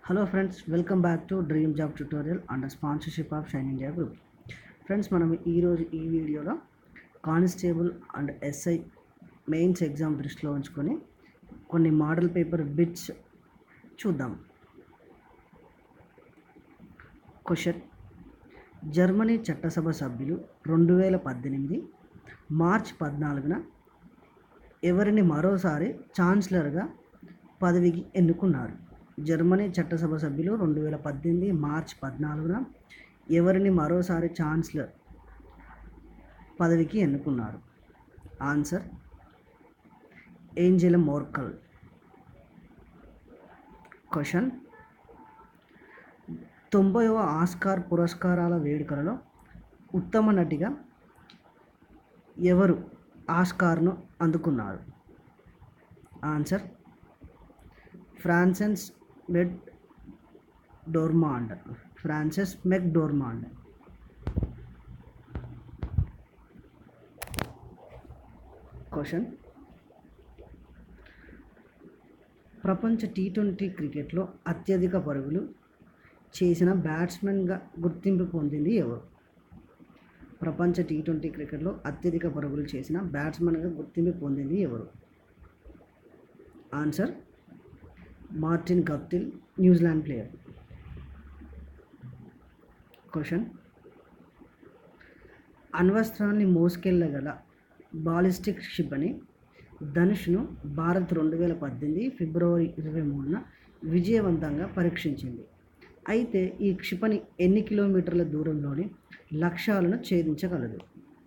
hello friends welcome back to dream job tutorial under sponsorship of Shine India group friends మనం ఈరోజు ఈ వీడియోలో constable and SI mains exam దృష్టిలో ఉంచుకొని కొన్ని మోడల్ పేపర్ బిట్స్ చూద్దాం క్వశ్చన్ జర్మనీ చట్టసభ సభ్యులు రెండు వేల పద్దెనిమిది మార్చ్ పద్నాలుగున ఎవరిని మరోసారి ఛాన్సలర్గా పదవికి ఎన్నుకున్నారు జర్మనీ చట్టసభ సభ్యులు రెండు వేల పద్దెనిమిది మార్చ్ పద్నాలుగున ఎవరిని మరోసారి ఛాన్సలర్ పదవికి ఎన్నుకున్నారు ఆన్సర్ ఏంజెల మోర్కల్ క్వశ్చన్ తొంభైవ ఆస్కార్ పురస్కారాల వేడుకలలో ఉత్తమ నటిగా ఎవరు ఆస్కార్ను అందుకున్నారు answer Frances McDormand Frances McDormand question ప్రపంచ టీ ట్వంటీ క్రికెట్లో అత్యధిక పరుగులు చేసిన బ్యాట్స్మెన్గా గుర్తింపు పొందింది ఎవరు ప్రపంచ టీ ట్వంటీ క్రికెట్లో అత్యధిక పరుగులు చేసిన బ్యాట్స్మెన్గా గుర్తింపు పొందింది ఎవరు answer Martin Guptill New Zealand player question అణ్వస్త్రాన్ని మోసుకెళ్ళగల బాలిస్టిక్ షిప్ అని ధనుష్ను భారత్ రెండు వేల పద్దెనిమిది ఫిబ్రవరి ఇరవై మూడున విజయవంతంగా పరీక్షించింది అయితే ఈ క్షిపణి ఎన్ని కిలోమీటర్ల దూరంలోని లక్ష్యాలను ఛేదించగలదు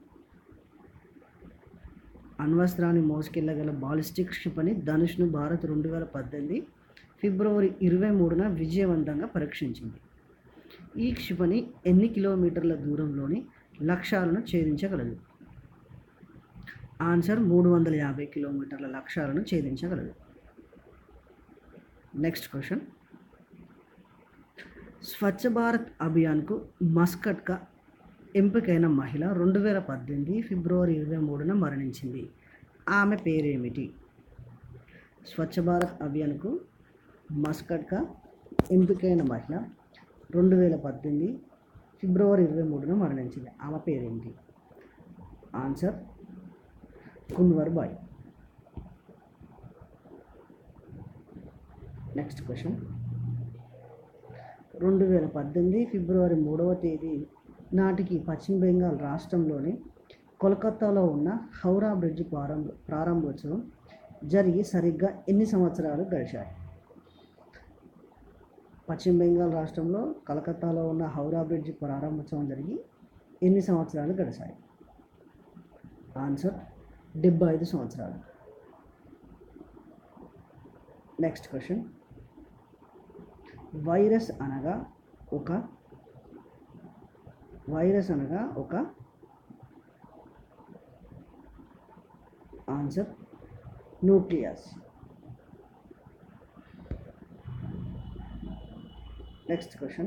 అణ్వస్త్రాన్ని మోసుకెళ్ళగల బాలిస్టిక్ క్షిపణి ధనుష్ను భారత్ రెండు వేల పద్దెనిమిది ఫిబ్రవరి ఇరవై మూడున విజయవంతంగా పరీక్షించింది ఈ క్షిపణి ఎన్ని కిలోమీటర్ల దూరంలోని లక్ష్యాలను ఛేదించగలదు ఆన్సర్ మూడు వందల యాభై కిలోమీటర్ల లక్ష్యాలను ఛేదించగలదు నెక్స్ట్ క్వశ్చన్ స్వచ్ఛ భారత్ అభియాన్కు మస్కట్గా ఎంపికైన మహిళ రెండు వేల పద్దెనిమిది ఫిబ్రవరి ఇరవై మూడున మరణించింది ఆమె పేరేమిటి స్వచ్ఛ భారత్ అభియాన్కు మస్కట్గా ఎంపికైన మహిళ రెండు వేల పద్దెనిమిది ఫిబ్రవరి ఇరవై మూడున మరణించింది ఆమె పేరేంటి answer Kunwar Bai next question రెండు వేల పద్దెనిమిది ఫిబ్రవరి మూడవ తేదీ నాటికి పశ్చిమ బెంగాల్ రాష్ట్రంలోని కోల్కతాలో ఉన్న హౌరా బ్రిడ్జ్ ప్రారంభ ప్రారంభోత్సవం జరిగి సరిగ్గా ఎన్ని సంవత్సరాలు గడిచాయి పశ్చిమ బెంగాల్ రాష్ట్రంలో కలకత్తాలో ఉన్న హౌరా బ్రిడ్జ్ ప్రారంభోత్సవం జరిగి ఎన్ని సంవత్సరాలు గడిచాయి ఆన్సర్ డెబ్బై ఐదు సంవత్సరాలు నెక్స్ట్ క్వశ్చన్ వైరస్ అనగా ఒక వైరస్ అనగా ఒక ఆన్సర్ న్యూక్లియస్ నెక్స్ట్ క్వశ్చన్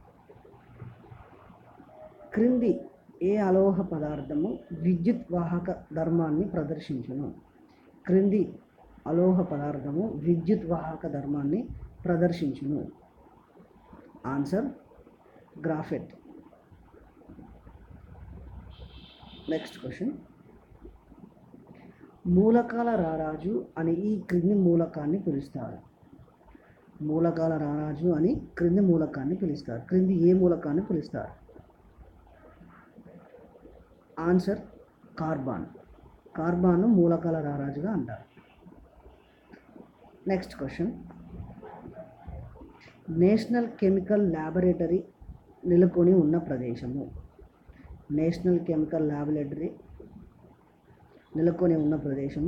క్రింది ఏ అలోహ పదార్థము విద్యుత్ వాహక ధర్మాన్ని ప్రదర్శించును క్రింది అలోహ పదార్థము విద్యుత్ వాహక ధర్మాన్ని ప్రదర్శించును ఆన్సర్ గ్రాఫెట్ నెక్స్ట్ క్వశ్చన్ మూలకాల రారాజు అని ఈ క్రింది మూలకాన్ని పిలుస్తారు మూలకాల రారాజు అని క్రింది మూలకాన్ని పిలుస్తారు క్రింది ఏ మూలకాన్ని పిలుస్తారు ఆన్సర్ కార్బాన్ కార్బాన్ మూలకాల రారాజుగా అంటారు next question national chemical laboratory నెలకొని ఉన్న ప్రదేశము నేషనల్ కెమికల్ ల్యాబొరేటరీ నెలకొని ఉన్న ప్రదేశము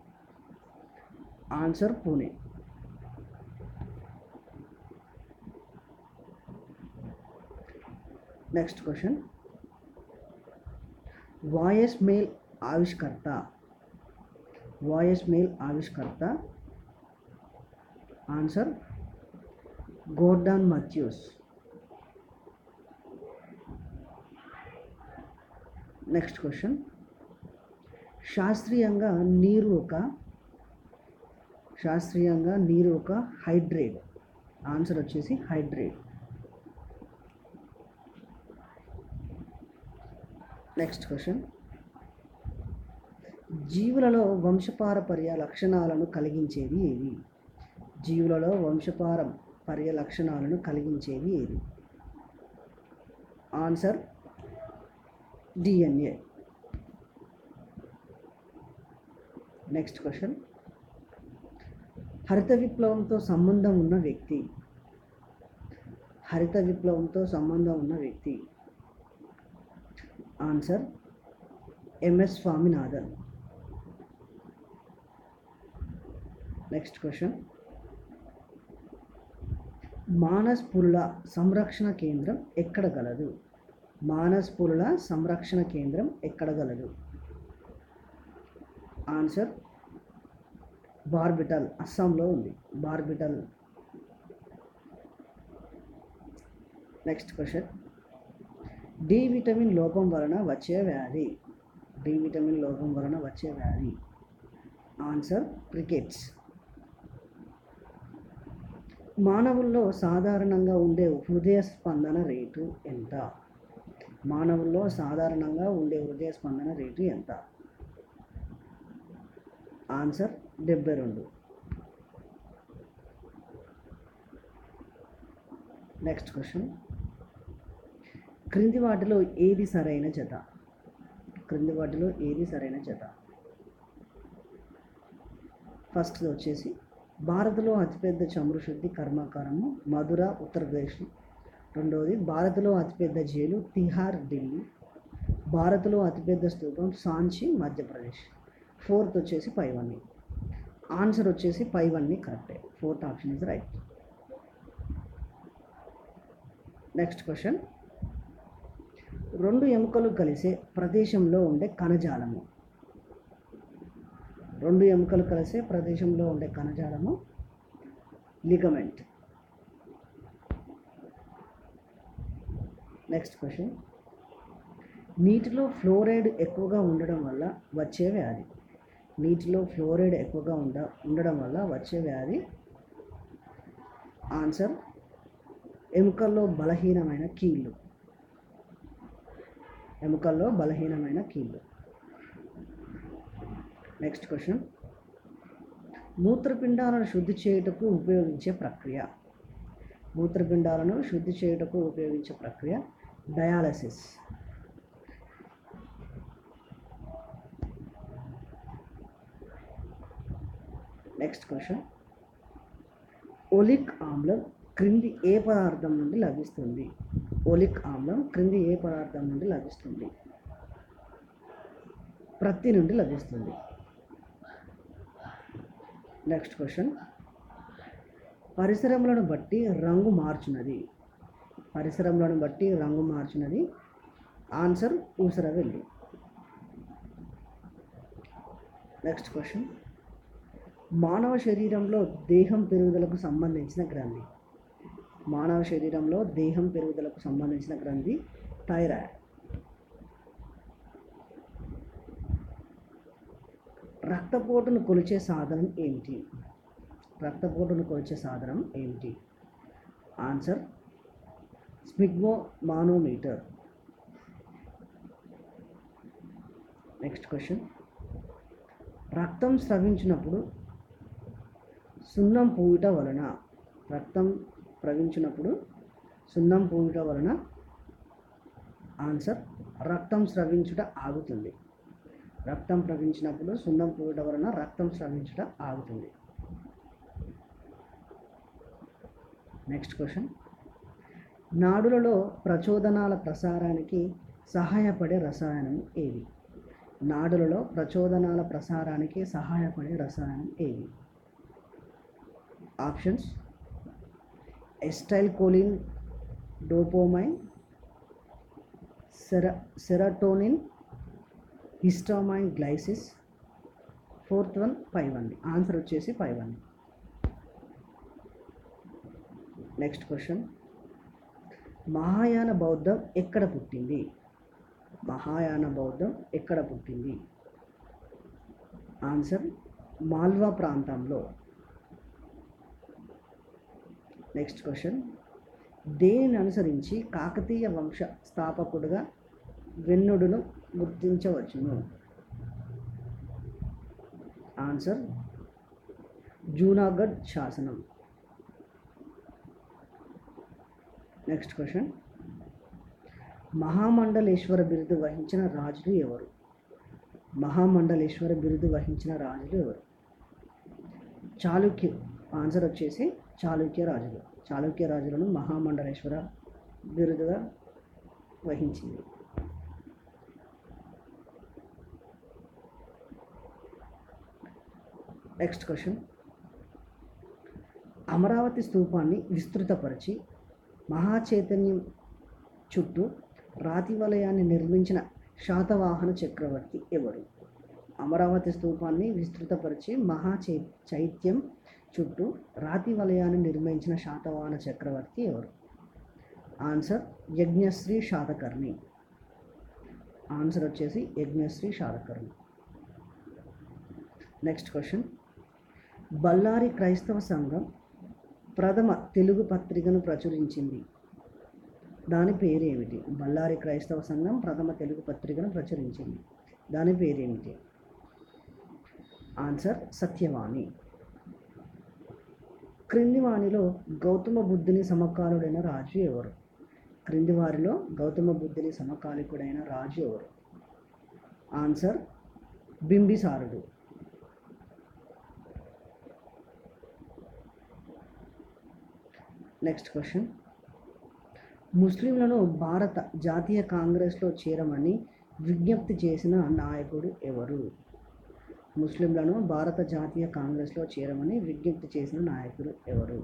answer Pune next question voice mail ఆవిష్కర్త వాయస్ మెయిల్ ఆవిష్కర్త answer Gordon Matthews next question శాస్త్రీయంగా నీరు ఒక శాస్త్రీయంగా నీరు ఒక హైడ్రేట్ ఆన్సర్ వచ్చేసి హైడ్రేట్ నెక్స్ట్ క్వశ్చన్ జీవులలో వంశపారపర్య లక్షణాలను కలిగించేది ఏది జీవులలో వంశపారపర్య లక్షణాలను కలిగించేది ఏది ఆన్సర్ డిఎన్ఏ నెక్స్ట్ క్వశ్చన్ హరిత విప్లవంతో సంబంధం ఉన్న వ్యక్తి హరిత విప్లవంతో సంబంధం ఉన్న వ్యక్తి answer MS Swaminathan next question Manas పురుల సంరక్షణ కేంద్రం ఎక్కడ గలదు మానస్ పురుల సంరక్షణ కేంద్రం ఎక్కడ గలదు ఆన్సర్ బార్బిటల్ అస్సాంలో ఉంది బార్బిటల్ నెక్స్ట్ క్వశ్చన్ డి విటమిన్ లోపం వలన వచ్చే వ్యాధి డి విటమిన్ లోపం వలన వచ్చే వ్యాధి ఆన్సర్ క్రికెట్స్ మానవుల్లో సాధారణంగా ఉండే హృదయ స్పందన రేటు ఎంత మానవుల్లో సాధారణంగా ఉండే హృదయ స్పందన రేటు ఎంత ఆన్సర్ డెబ్బై రెండు నెక్స్ట్ క్వశ్చన్ క్రింది వాటిలో ఏది సరైన జత క్రింది వాటిలో ఏది సరైన జత ఫస్ట్ వచ్చేసి భారత్లో అతిపెద్ద చమురు శుద్ధి కర్మాగారము మధుర ఉత్తరప్రదేశ్ రెండవది భారత్లో అతిపెద్ద జైలు తిహార్ ఢిల్లీ భారత్లో అతిపెద్ద స్తూపం సాంచి మధ్యప్రదేశ్ ఫోర్త్ వచ్చేసి పైవన్నీ ఆన్సర్ వచ్చేసి పైవన్నీ కరెక్టే fourth option is right next question రెండు ఎముకలు కలిసే ప్రదేశంలో ఉండే కణజాలము రెండు ఎముకలు కలిసే ప్రదేశంలో ఉండే కణజాలము లిగమెంట్ నెక్స్ట్ క్వశ్చన్ నీటిలో ఫ్లోరైడ్ ఎక్కువగా ఉండడం వల్ల వచ్చే వ్యాధి నీటిలో ఫ్లోరైడ్ ఎక్కువగా ఉండ ఉండడం వల్ల వచ్చే వ్యాధి ఆన్సర్ ఎముకల్లో బలహీనమైన కీళ్ళు ఎముకల్లో బలహీనమైన కీళ్ళు నెక్స్ట్ క్వశ్చన్ మూత్రపిండాలను శుద్ధి చేయుటకు ఉపయోగించే ప్రక్రియ మూత్రపిండాలను శుద్ధి చేయుటకు ఉపయోగించే ప్రక్రియ డయాలసిస్ నెక్స్ట్ క్వశ్చన్ ఒలిక్ ఆమ్లం క్రింది ఏ పదార్థం నుండి లభిస్తుంది ఒలిక్ ఆమ్లం క్రింది ఏ పదార్థం నుండి లభిస్తుంది ప్రత్తి నుండి లభిస్తుంది నెక్స్ట్ క్వశ్చన్ పరిసరములను బట్టి రంగు మార్చున్నది పరిసరములను బట్టి రంగు మార్చున్నది ఆన్సర్ ఊసరవెల్లి నెక్స్ట్ క్వశ్చన్ మానవ శరీరంలో దేహం పెరుగుదలకు సంబంధించిన గ్రంథి మానవ శరీరంలో దేహం పెరుగుదలకు సంబంధించిన గ్రంథి థైరాయిడ్ రక్తపోటును కొలిచే సాధనం ఏమిటి రక్తపోటును కొలిచే సాధనం ఏమిటి answer sphygmomanometer next question రక్తం స్రవించినప్పుడు సున్నం పూయుట వలన రక్తం ప్రవహించినప్పుడు సున్నం పూయుట వలన ఆన్సర్ రక్తం స్రవించుట ఆగుతుంది రక్తం ప్రవహించినప్పుడు సున్నం పూయుట వలన రక్తం స్రవించుట ఆగుతుంది నెక్స్ట్ క్వశ్చన్ నాడులలో ప్రచోదనాల ప్రసారానికి సహాయపడే రసాయనం ఏది నాడులలో ప్రచోదనాల ప్రసారానికి సహాయపడే రసాయనం ఏది ఆప్షన్స్ ఎస్టైల్ కోలిన్ డోపోమైన్ సెర serotonin histamine glycine fourth one five అండి ఆన్సర్ వచ్చేసి ఫైవ్ అండి నెక్స్ట్ క్వశ్చన్ మహాయాన బౌద్ధం ఎక్కడ పుట్టింది మహాయాన బౌద్ధం ఎక్కడ పుట్టింది ఆన్సర్ మాల్వా ప్రాంతంలో నెక్స్ట్ క్వశ్చన్ దేనిని అనుసరించి కాకతీయ వంశ స్థాపకుడుగా వెన్నుడును గుర్తించవచ్చును ఆన్సర్ జూనాగఢ్ శాసనం నెక్స్ట్ క్వశ్చన్ మహామండలేశ్వర బిరుదు వహించిన రాజులు ఎవరు మహామండలేశ్వర బిరుదు వహించిన రాజులు ఎవరు చాళుక్య ఆన్సర్ వచ్చేసి చాళుక్య రాజులు చాళుక్య రాజులను మహామండలేశ్వర బిరుదుగా వహించింది నెక్స్ట్ క్వశ్చన్ అమరావతి స్తూపాన్ని విస్తృతపరిచి మహాచైతన్యం చుట్టూ రాతి వలయాన్ని నిర్మించిన శాతవాహన చక్రవర్తి ఎవరు అమరావతి స్తూపాన్ని విస్తృతపరిచి మహా చై చైత్యం చుట్టూ రాతి వలయాన్ని నిర్మించిన శాతవాహన చక్రవర్తి ఎవరు ఆన్సర్ యజ్ఞశ్రీ శాతకర్ణి ఆన్సర్ వచ్చేసి యజ్ఞశ్రీ శాతకర్ణి నెక్స్ట్ క్వశ్చన్ బళ్ళారి క్రైస్తవ సంఘం ప్రథమ తెలుగు పత్రికను ప్రచురించింది దాని పేరేమిటి బళ్ళారి క్రైస్తవ సంఘం ప్రథమ తెలుగు పత్రికను ప్రచురించింది దాని పేరేమిటి ఆన్సర్ సత్యవాణి క్రింది వాణిలో గౌతమ బుద్ధుని సమకాలుడైన రాజు ఎవరు క్రింది వారిలో గౌతమ బుద్ధుని సమకాలికుడైన రాజు ఎవరు ఆన్సర్ బింబిసారుడు నెక్స్ట్ క్వశ్చన్ ముస్లింలను భారత జాతీయ కాంగ్రెస్లో చేరమని విజ్ఞప్తి చేసిన నాయకుడు ఎవరు ముస్లింలను భారత జాతీయ కాంగ్రెస్లో చేరమని విజ్ఞప్తి చేసిన నాయకుడు ఎవరు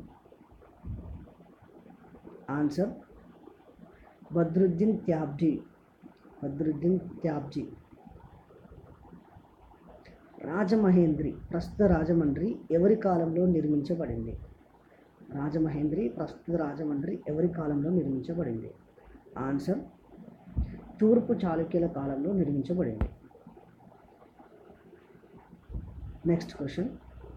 ఆన్సర్ బద్రుద్దీన్ త్యాబ్జీ బద్రుద్దీన్ త్యాబ్జీ రాజమహేంద్రి ప్రస్తుత రాజమండ్రి ఎవరి కాలంలో నిర్మించబడింది రాజమహేంద్రి ప్రస్తుత రాజమండ్రి ఎవరి కాలంలో నిర్మించబడింది ఆన్సర్ తూర్పు చాళుక్యుల కాలంలో నిర్మించబడింది నెక్స్ట్ క్వశ్చన్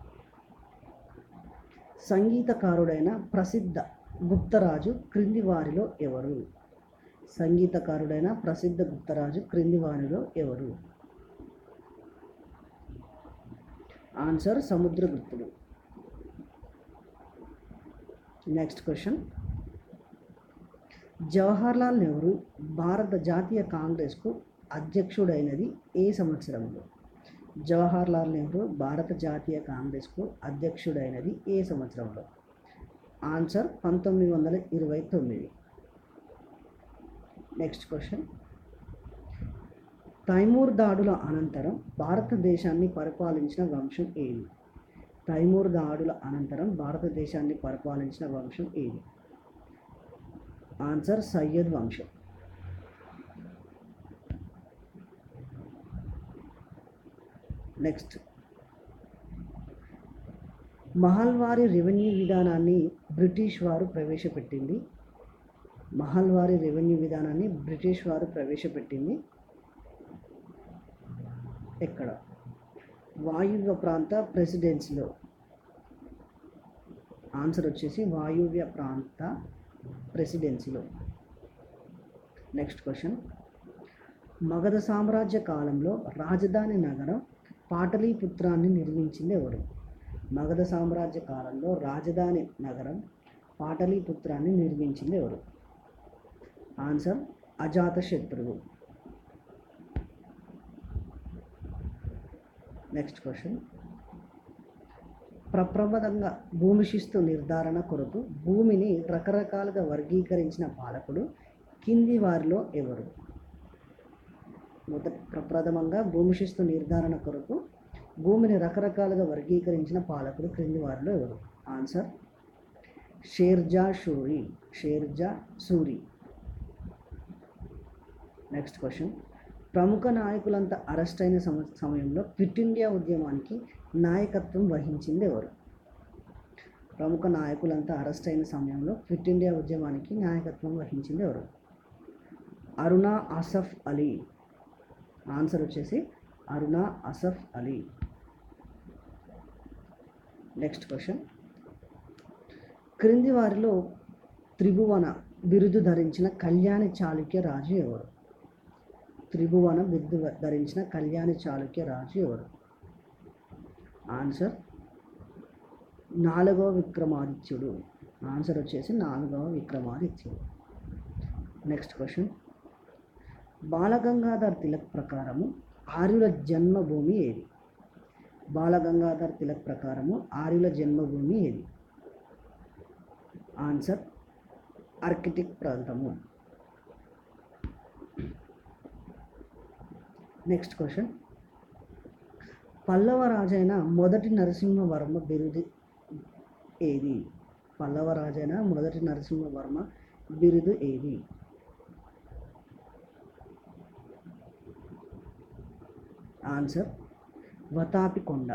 సంగీతకారుడైన ప్రసిద్ధ గుప్తరాజు క్రింది వారిలో ఎవరు సంగీతకారుడైన ప్రసిద్ధ గుప్తరాజు క్రింది వారిలో ఎవరు ఆన్సర్ సముద్రగుప్తుడు నెక్స్ట్ క్వశ్చన్ జవహర్లాల్ నెహ్రూ భారత జాతీయ కాంగ్రెస్కు అధ్యక్షుడైనది ఏ సంవత్సరంలో జవహర్లాల్ నెహ్రూ భారత జాతీయ కాంగ్రెస్కు అధ్యక్షుడైనది ఏ సంవత్సరంలో ఆన్సర్ పంతొమ్మిది వందల ఇరవై తొమ్మిది నెక్స్ట్ క్వశ్చన్ తైమూర్ దాడుల అనంతరం భారతదేశాన్ని పరిపాలించిన వంశం ఏది తైమూర్ దాడుల అనంతరం భారతదేశాన్ని పరిపాలించిన వంశం ఏది ఆన్సర్ సయ్యద్ వంశం నెక్స్ట్ మహల్వారి రెవెన్యూ విధానాన్ని బ్రిటిష్ వారు ప్రవేశపెట్టింది మహల్వారి రెవెన్యూ విధానాన్ని బ్రిటిష్ వారు ప్రవేశపెట్టింది ఎక్కడ వాయువ్య ప్రాంత ప్రెసిడెన్సీలో ఆన్సర్ వచ్చేసి వాయువ్య ప్రాంత ప్రెసిడెన్సీలో నెక్స్ట్ క్వశ్చన్ మగధ సామ్రాజ్య కాలంలో రాజధాని నగరం పాటలీపుత్రాన్ని నిర్మించింది ఎవరు మగధ సామ్రాజ్య కాలంలో రాజధాని నగరం పాటలీపుత్రాన్ని నిర్మించింది ఎవరు ఆన్సర్ అజాతశత్రువు నెక్స్ట్ క్వశ్చన్ ప్రప్రబదంగా భూమి శిస్తు నిర్ధారణ కొరకు భూమిని రకరకాలుగా వర్గీకరించిన పాలకుడు కింది వారిలో ఎవరు మొదట ప్రప్రథమంగా భూమి శిస్తు నిర్ధారణ కొరకు భూమిని రకరకాలుగా వర్గీకరించిన పాలకుడు క్రింది వారిలో ఎవరు answer Sher Shah Suri Sher Shah Suri next question ప్రముఖ నాయకులంతా అరెస్ట్ అయిన సమ సమయంలో క్విట్ ఇండియా ఉద్యమానికి నాయకత్వం వహించింది ఎవరు ప్రముఖ నాయకులంతా అరెస్ట్ అయిన సమయంలో క్విట్ ఇండియా ఉద్యమానికి నాయకత్వం వహించింది ఎవరు అరుణా అసఫ్ అలీ ఆన్సర్ వచ్చేసి అరుణా అసఫ్ అలీ నెక్స్ట్ క్వశ్చన్ క్రింది వారిలో త్రిభువన బిరుదు ధరించిన కళ్యాణి చాళుక్య రాజు ఎవరు త్రిభువన బిరుదు ధరించిన కళ్యాణి చాళుక్య రాజు ఎవరు ఆన్సర్ నాలుగవ విక్రమాదిత్యుడు ఆన్సర్ వచ్చేసి నాలుగవ విక్రమాదిత్యుడు నెక్స్ట్ క్వశ్చన్ బాలగంగాధర్ తిలక్ ప్రకారము ఆర్యుల జన్మభూమి ఏది బాలగంగాధర్ తిలక్ ప్రకారము ఆర్యుల జన్మభూమి ఏది ఆన్సర్ ఆర్కిటిక్ ప్రాంతము నెక్స్ట్ క్వశ్చన్ పల్లవ రాజైన మొదటి నరసింహవర్మ బిరుదు ఏది పల్లవ రాజైన మొదటి నరసింహవర్మ బిరుదు ఏది ఆన్సర్ వతాపికొండ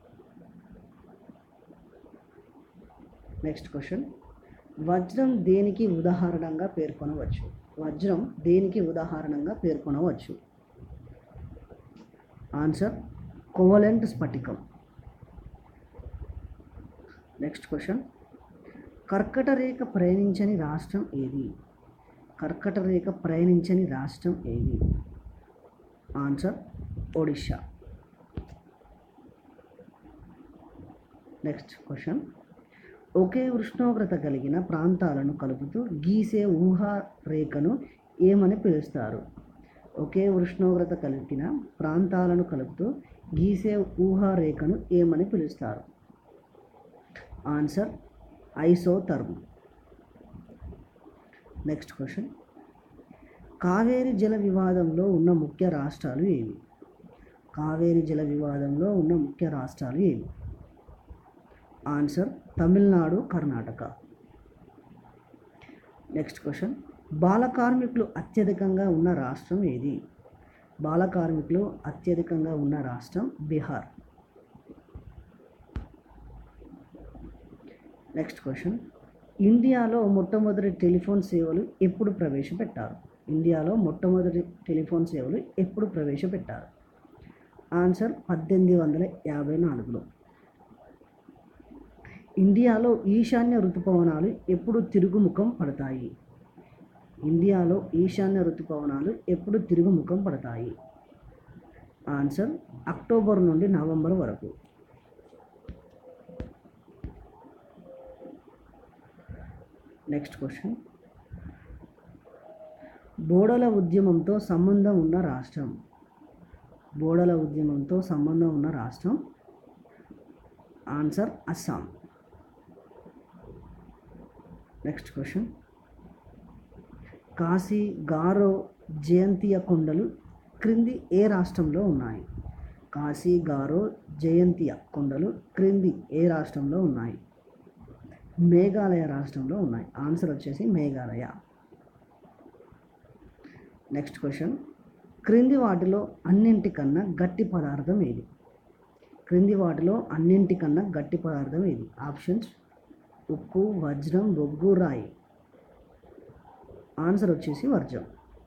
నెక్స్ట్ క్వశ్చన్ వజ్రం దేనికి ఉదాహరణంగా పేర్కొనవచ్చు వజ్రం దేనికి ఉదాహరణంగా పేర్కొనవచ్చు ఆన్సర్ కోవలెంట్ స్ఫటికం నెక్స్ట్ క్వశ్చన్ కర్కట రేఖ ప్రయాణించని రాష్ట్రం ఏది కర్కట రేఖ ప్రయాణించని రాష్ట్రం ఏది ఆన్సర్ ఒడిషా నెక్స్ట్ క్వశ్చన్ ఒకే ఉష్ణోగ్రత కలిగిన ప్రాంతాలను కలుపుతూ గీసే ఊహా రేఖను ఏమని పిలుస్తారు ఒకే ఉష్ణోగ్రత కలిగిన ప్రాంతాలను కలుపుతూ గీసే ఊహా రేఖను ఏమని పిలుస్తారు answer isotherm next question Kaveri జల వివాదంలో ఉన్న ముఖ్య రాష్ట్రాలు ఏవి కావేరి జల వివాదంలో ఉన్న ముఖ్య రాష్ట్రాలు ఏవి answer Tamil Nadu Karnataka next question బాల కార్మికులు అత్యధికంగా ఉన్న రాష్ట్రం ఏది బాల కార్మికులు అత్యధికంగా ఉన్న రాష్ట్రం బీహార్ నెక్స్ట్ క్వశ్చన్ ఇండియాలో మొట్టమొదటి టెలిఫోన్ సేవలు ఎప్పుడు ప్రవేశపెట్టారు ఇండియాలో మొట్టమొదటి టెలిఫోన్ సేవలు ఎప్పుడు ప్రవేశపెట్టారు ఆన్సర్ పద్దెనిమిది వందల యాభై నాలుగులో ఇండియాలో ఈశాన్య ఋతుపవనాలు ఎప్పుడు తిరుగుముఖం పడతాయి ఇండియాలో ఈశాన్య ఋతుపవనాలు ఎప్పుడు తిరుగుముఖం పడతాయి ఆన్సర్ అక్టోబర్ నుండి నవంబర్ వరకు నెక్స్ట్ క్వశ్చన్ బోడల ఉద్యమంతో సంబంధం ఉన్న రాష్ట్రం బోడల ఉద్యమంతో సంబంధం ఉన్న రాష్ట్రం answer Assam next question Khasi Garo Jaintia కొండలు క్రింది ఏ రాష్ట్రంలో ఉన్నాయి కాశీ గారో జయంతియ కొండలు క్రింది ఏ రాష్ట్రంలో ఉన్నాయి మేఘాలయ రాష్ట్రంలో ఉన్నాయి ఆన్సర్ వచ్చేసి మేఘాలయ నెక్స్ట్ క్వశ్చన్ క్రింది వాటిలో అన్నింటికన్నా గట్టి పదార్థం ఏది క్రింది వాటిలో అన్నింటికన్నా గట్టి పదార్థం ఏది ఆప్షన్స్ ఉక్కు వజ్రం బొగ్గు రాయి ఆన్సర్ వచ్చేసి వర్జం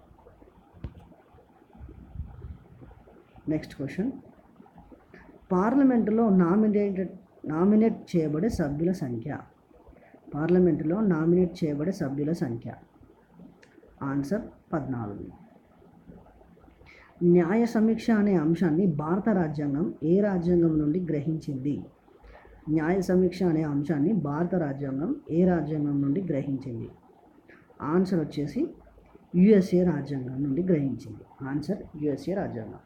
నెక్స్ట్ క్వశ్చన్ పార్లమెంటులో నామినేటెడ్ నామినేట్ చేయబడే సభ్యుల సంఖ్య పార్లమెంటులో నామినేట్ చేయబడే సభ్యుల సంఖ్య ఆన్సర్ పద్నాలుగు న్యాయ సమీక్ష అనే అంశాన్ని భారత రాజ్యాంగం ఏ రాజ్యాంగం నుండి గ్రహించింది న్యాయ సమీక్ష అనే అంశాన్ని భారత రాజ్యాంగం ఏ రాజ్యాంగం నుండి గ్రహించింది ఆన్సర్ వచ్చేసి యుఎస్ఏ రాజ్యాంగం నుండి గ్రహించింది ఆన్సర్ యుఎస్ఏ రాజ్యాంగం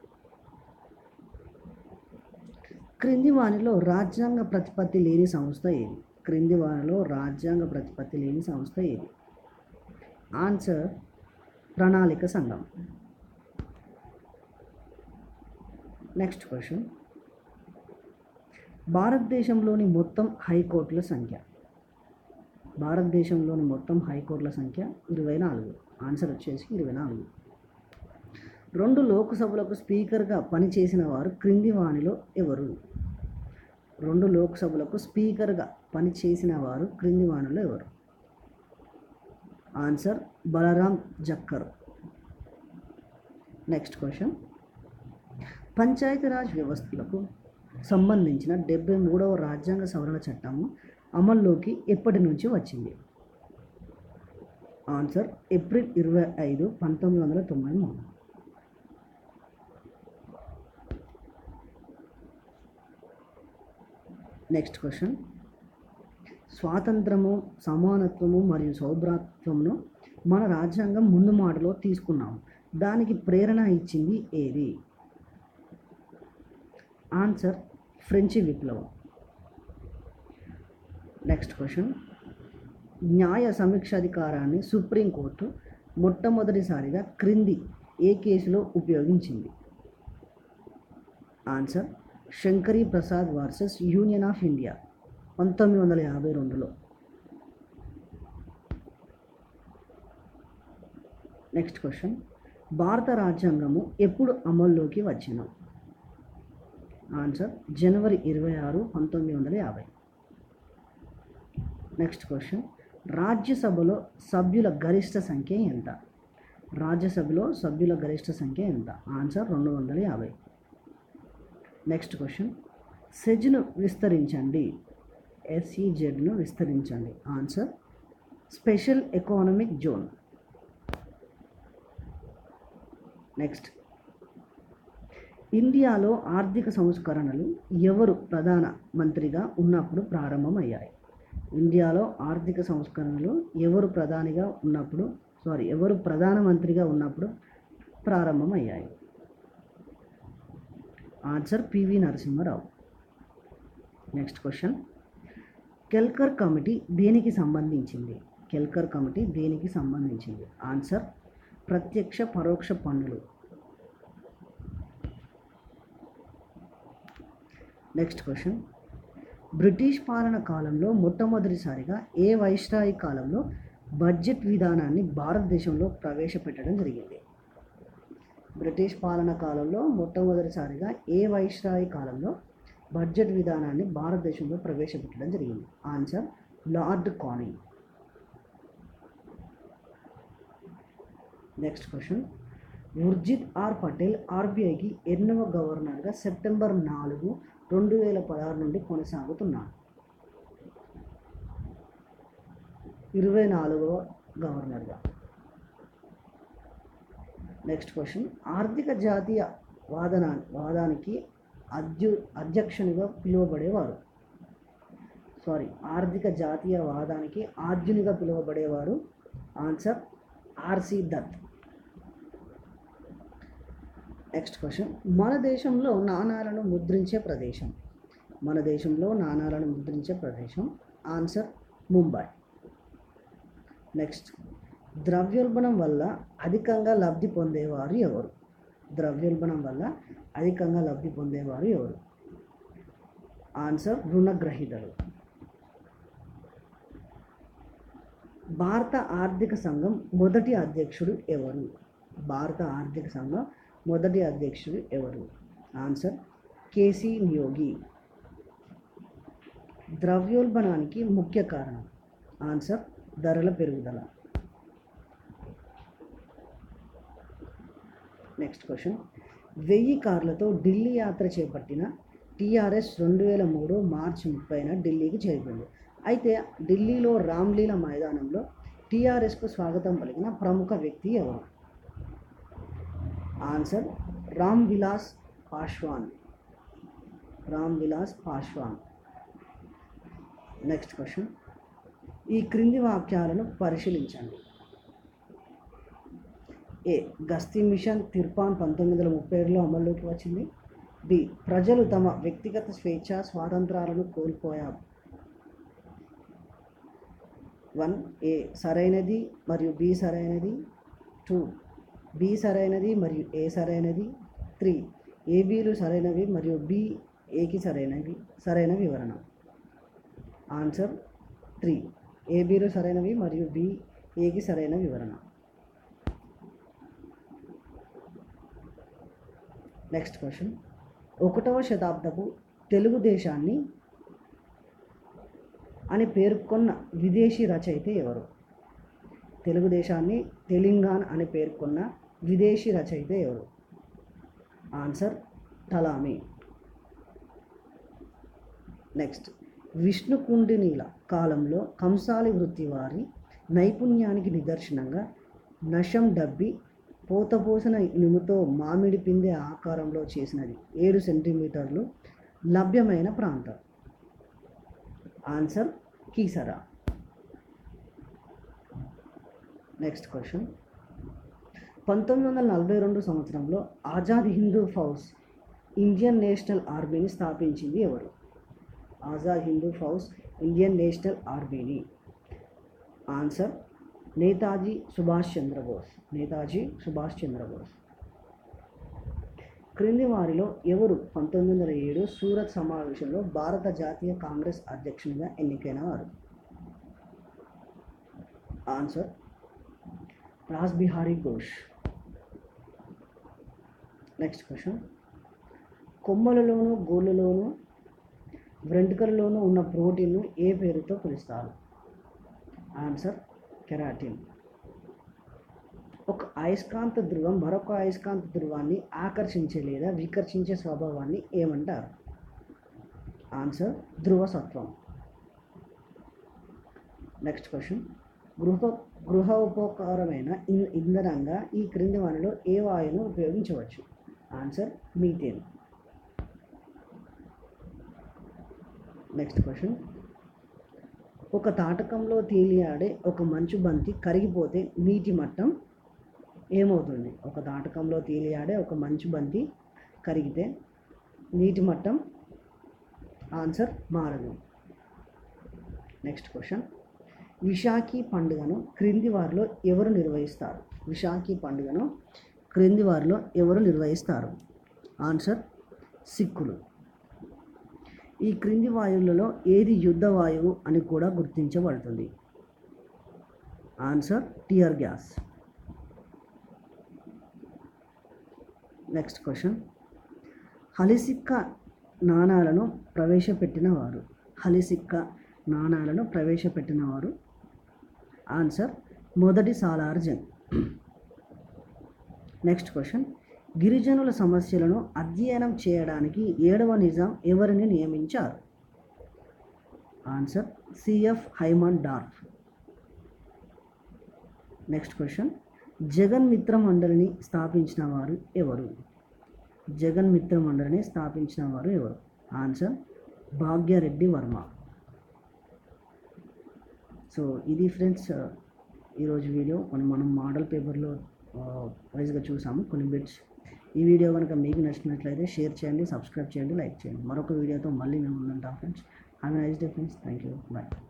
క్రింది వానిలో రాజ్యాంగ ప్రతిపత్తి లేని సంస్థ ఏది క్రింది వానిలో రాజ్యాంగ ప్రతిపత్తి లేని సంస్థ ఏది ఆన్సర్ ప్రణాళిక సంఘం నెక్స్ట్ క్వశ్చన్ భారతదేశంలోని మొత్తం హైకోర్టుల సంఖ్య భారతదేశంలోని మొత్తం హైకోర్టుల సంఖ్య ఇరవై నాలుగు ఆన్సర్ వచ్చేసి ఇరవై నాలుగు రెండు లోక్సభలకు స్పీకర్గా పనిచేసిన వారు క్రింది వానిలో ఎవరు రెండు లోక్సభలకు స్పీకర్గా పనిచేసిన వారు క్రింది వానిలో ఎవరు answer Balram Jakhar next question Panchayati Raj వ్యవస్థలకు సంబంధించిన డెబ్బై మూడవ రాజ్యాంగ సవరణ చట్టము అమల్లోకి ఎప్పటి నుంచి వచ్చింది ఆన్సర్ ఏప్రిల్ ఇరవై ఐదు పంతొమ్మిది వందల తొంభై మూడు నెక్స్ట్ క్వశ్చన్ స్వాతంత్రము సమానత్వము మరియు సౌభ్రాత్వమును మన రాజ్యాంగం ముందు మాటలో తీసుకున్నాము దానికి ప్రేరణ ఇచ్చింది ఏది ఆన్సర్ ఫ్రెంచి విప్లవం నెక్స్ట్ క్వశ్చన్ న్యాయ సమీక్షాధికారాన్ని సుప్రీంకోర్టు మొట్టమొదటిసారిగా క్రింది ఏ కేసులో ఉపయోగించింది answer Shankari Prasad versus union of India పంతొమ్మిది వందల యాభై రెండులో నెక్స్ట్ క్వశ్చన్ భారత రాజ్యాంగము ఎప్పుడు అమల్లోకి వచ్చిన ఆన్సర్ జనవరి ఇరవై ఆరు పంతొమ్మిది వందల యాభై నెక్స్ట్ క్వశ్చన్ రాజ్యసభలో సభ్యుల గరిష్ట సంఖ్య ఎంత రాజ్యసభలో సభ్యుల గరిష్ట సంఖ్య ఎంత ఆన్సర్ రెండు వందల యాభై నెక్స్ట్ క్వశ్చన్ సెజ్ను విస్తరించండి ఎస్ఈజెడ్ను విస్తరించండి answer special economic zone next ఇండియాలో ఆర్థిక సంస్కరణలు ఎవరు ప్రధాన మంత్రిగా ఉన్నప్పుడు ప్రారంభమయ్యాయి ఇండియాలో ఆర్థిక సంస్కరణలు ఎవరు ప్రధానిగా ఉన్నప్పుడు సారీ ఎవరు ప్రధానమంత్రిగా ఉన్నప్పుడు ప్రారంభమయ్యాయి answer PV Narasimha Rao next question Kelkar committee దేనికి సంబంధించింది కెల్కర్ కమిటీ దేనికి సంబంధించింది ఆన్సర్ ప్రత్యక్ష పరోక్ష పన్నులు నెక్స్ట్ క్వశ్చన్ బ్రిటిష్ పాలన కాలంలో మొట్టమొదటిసారిగా ఏ వైస్రాయి కాలంలో బడ్జెట్ విధానాన్ని భారతదేశంలో ప్రవేశపెట్టడం జరిగింది బ్రిటిష్ పాలన కాలంలో మొట్టమొదటిసారిగా ఏ వైస్రాయి కాలంలో బడ్జెట్ విధానాన్ని భారతదేశంలో ప్రవేశపెట్టడం జరిగింది answer Lord Canning next question Urjit R Patel ఆర్బీఐకి ఎన్నవ గవర్నర్గా సెప్టెంబర్ నాలుగు రెండు వేల పదహారు నుండి కొనసాగుతున్నాడు ఇరవై నాలుగవ గవర్నర్గా నెక్స్ట్ క్వశ్చన్ ఆర్థిక జాతీయ వాదన వాదానికి అధ్యు అధ్యక్షునిగా పిలువబడేవారు సారీ ఆర్థిక జాతీయ వాదానికి ఆద్యునిగా పిలువబడేవారు answer RC Dutt next question మన దేశంలో నాణాలను ముద్రించే ప్రదేశం మన దేశంలో నాణాలను ముద్రించే ప్రదేశం ఆన్సర్ ముంబై నెక్స్ట్ ద్రవ్యోల్బణం వల్ల అధికంగా లబ్ధి పొందేవారు ఎవరు ద్రవ్యోల్బణం వల్ల అధికంగా లబ్ధి పొందేవారు ఎవరు ఆన్సర్ రుణగ్రహీతలు భారత ఆర్థిక సంఘం మొదటి అధ్యక్షుడు ఎవరు భారత ఆర్థిక సంఘం మొదటి అధ్యక్షుడు ఎవరు ఆన్సర్ కేసీ నియోగి ద్రవ్యోల్బణానికి ముఖ్య కారణం ఆన్సర్ ధరల పెరుగుదల నెక్స్ట్ క్వశ్చన్ వెయ్యి కార్లతో ఢిల్లీ యాత్ర చేపట్టిన టీఆర్ఎస్ రెండు వేల మూడు మార్చి ముప్పైన ఢిల్లీకి చేరుకుంది అయితే ఢిల్లీలో రామ్లీలా మైదానంలో టీఆర్ఎస్కు స్వాగతం పలికిన ప్రముఖ వ్యక్తి ఎవరు answer Ram Vilas Paswan Ram Vilas Paswan next question ఈ క్రింది వాక్యాలను పరిశీలించండి ఏ గస్తీ మిషన్ తిర్పాన్ పంతొమ్మిది వందల ముప్పై ఏడులో అమల్లోకి వచ్చింది బి ప్రజలు తమ వ్యక్తిగత స్వేచ్ఛ స్వాతంత్రాలను కోల్పోయారు వన్ ఏ సరైనది మరియు బి సరైనది టూ బి సరైనది మరియు ఏ సరైనది త్రీ ఏబీలు సరైనవి మరియు బి ఏకి సరైనవి సరైన వివరణ ఆన్సర్ త్రీ ఏబీలు సరైనవి మరియు బి ఏకి సరైన వివరణ నెక్స్ట్ క్వశ్చన్ ఒకటవ శతాబ్దపు తెలుగుదేశాన్ని అని పేర్కొన్న విదేశీ రచయిత ఎవరు తెలుగుదేశాన్ని తెలంగాణ అని పేర్కొన్న విదేశీ రచయిత ఎవరు ఆన్సర్ టలామీ నెక్స్ట్ విష్ణుకుండినీల కాలంలో కంసాలి వృత్తి వారి నైపుణ్యానికి నిదర్శనంగా నషం డబ్బి పోతపోసిన ఇనుముతో మామిడి పిందె ఆకారంలో చేసినది ఏడు సెంటీమీటర్లు లభ్యమైన ప్రాంతం ఆన్సర్ కీసరా నెక్స్ట్ క్వశ్చన్ పంతొమ్మిది వందల నలభై రెండు సంవత్సరంలో ఆజాద్ హిందూ ఫౌజ్ ఇండియన్ నేషనల్ ఆర్మీని స్థాపించింది ఎవరు ఆజాద్ హిందూ ఫౌజ్ ఇండియన్ నేషనల్ ఆర్మీని ఆన్సర్ నేతాజీ సుభాష్ చంద్రబోస్ నేతాజీ సుభాష్ చంద్రబోస్ క్రింది వారిలో ఎవరు పంతొమ్మిది వందల ఏడు సూరత్ సమావేశంలో భారత జాతీయ కాంగ్రెస్ అధ్యక్షునిగా ఎన్నికైన వారు answer Raj Bihari Ghosh next question కొమ్మలలోను గోళ్ళలోను వెంట్రుకలలోనూ ఉన్న ప్రోటీన్ను ఏ పేరుతో పిలుస్తారు ఆన్సర్ కెరాటిన్ ఒక అయస్కాంత ధ్రువం మరొక అయస్కాంత ధ్రువాన్ని ఆకర్షించే లేదా వికర్షించే స్వభావాన్ని ఏమంటారు ఆన్సర్ ధ్రువసత్వం నెక్స్ట్ క్వశ్చన్ గృహ గృహ ఉపకరమైన ఇన్ ఇంధనంగా ఈ క్రింది వానిలో ఏ వాయువును ఉపయోగించవచ్చు ఆన్సర్ మీథేన్ నెక్స్ట్ క్వశ్చన్ ఒక తాటకంలో తేలియాడే ఒక మంచు బంతి కరిగిపోతే నీటి మట్టం ఏమవుతుంది ఒక తాటకంలో తేలియాడే ఒక మంచు బంతి కరిగితే నీటి మట్టం ఆన్సర్ మారదు నెక్స్ట్ క్వశ్చన్ విశాఖి పండుగను క్రింది వారిలో ఎవరు నిర్వహిస్తారు విశాఖి పండుగను క్రింది వారిలో ఎవరు నిర్వహిస్తారు ఆన్సర్ సిక్కులు ఈ క్రింది వాయువులలో ఏది యుద్ధ వాయువు అని కూడా గుర్తించబడుతుంది answer tear gas next question హలిసిక్క నాణాలను ప్రవేశపెట్టిన వారు హలిసిక్క నాణాలను ప్రవేశపెట్టిన వారు ఆన్సర్ మొదటి సాలార్ జంగ్ నెక్స్ట్ క్వశ్చన్ గిరిజనుల సమస్యలను అధ్యయనం చేయడానికి ఏడవ నిజాం ఎవరిని నియమించారు answer CF Haimendorf next question Jagan Mitra మండలిని స్థాపించిన వారు ఎవరు జగన్ మిత్ర మండలిని స్థాపించిన వారు ఎవరు ఆన్సర్ భాగ్యరెడ్డి వర్మ సో ఇది ఫ్రెండ్స్ ఈరోజు వీడియో కొన్ని మనం మోడల్ పేపర్లో వైజ్గా చూసాము కొన్ని బిట్స్ ఈ వీడియో కనుక మీకు నచ్చినట్లయితే షేర్ చేయండి సబ్స్క్రైబ్ చేయండి లైక్ చేయండి మరొక వీడియోతో మళ్ళీ మేము ఉంటాం friends have nice day friends thank you bye